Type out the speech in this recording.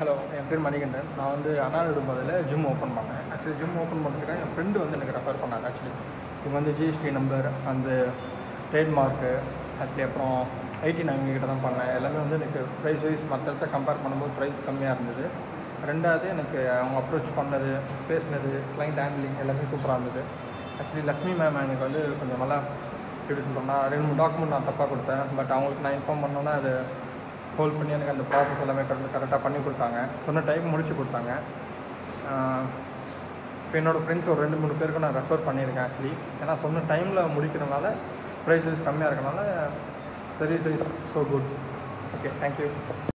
hello என் பேர் மணிகண்டன் நான் வந்து அண்ணா நெடும்பாதையில் ஜிம் ஓப்பன் பண்ணேன் ஆக்சுவலி ஜிம் ஓப்பன் பண்ணுறதுக்காக என் ஃப்ரெண்டு வந்து எனக்கு ரெஃபர் பண்ணாங்க ஆக்சுவலி இவங்க வந்து ஜிஎஸ்டி நம்பர் அந்த ட்ரேட்மார்க்கு ஆக்சுவலி அப்புறம் ஐடி நான் இவங்ககிட்ட தான் பண்ணேன் எல்லாமே வந்து எனக்கு ப்ரைஸ் வைஸ் மற்ற இடத்த கம்பேர் பண்ணும்போது ப்ரைஸ் கம்மியாக இருந்தது ரெண்டாவது எனக்கு அவங்க அப்ரோச் பண்ணது பேசினது கிளைண்ட் ஹேண்ட்லிங் எல்லாமே சூப்பராக இருந்தது ஆக்சுவலி லக்ஷ்மி மேம் எனக்கு வந்து கொஞ்சம் நல்லா எப்படி சொல்கிறேன்னா ரெண்டு மூணு டாக்குமெண்ட் நான் தப்பாக கொடுத்தேன் பட் அவங்களுக்கு நான் இன்ஃபார்ம் பண்ணோன்னே அது ஹோல்ட் பண்ணி எனக்கு அந்த ப்ராசஸ் எல்லாமே கரெக்ட் கரெக்டாக பண்ணி கொடுத்தாங்க சொன்ன டைம் முடிச்சு கொடுத்தாங்க இப்போ என்னோடய ஃப்ரெண்ட்ஸ் ஒரு ரெண்டு மூணு பேருக்கு நான் ரெஃபர் பண்ணியிருக்கேன் ஆக்சுவலி ஏன்னா சொன்ன டைமில் முடிக்கிறனால ப்ரைஸஸ் கம்மியாக இருக்கனால service is so good okay thank you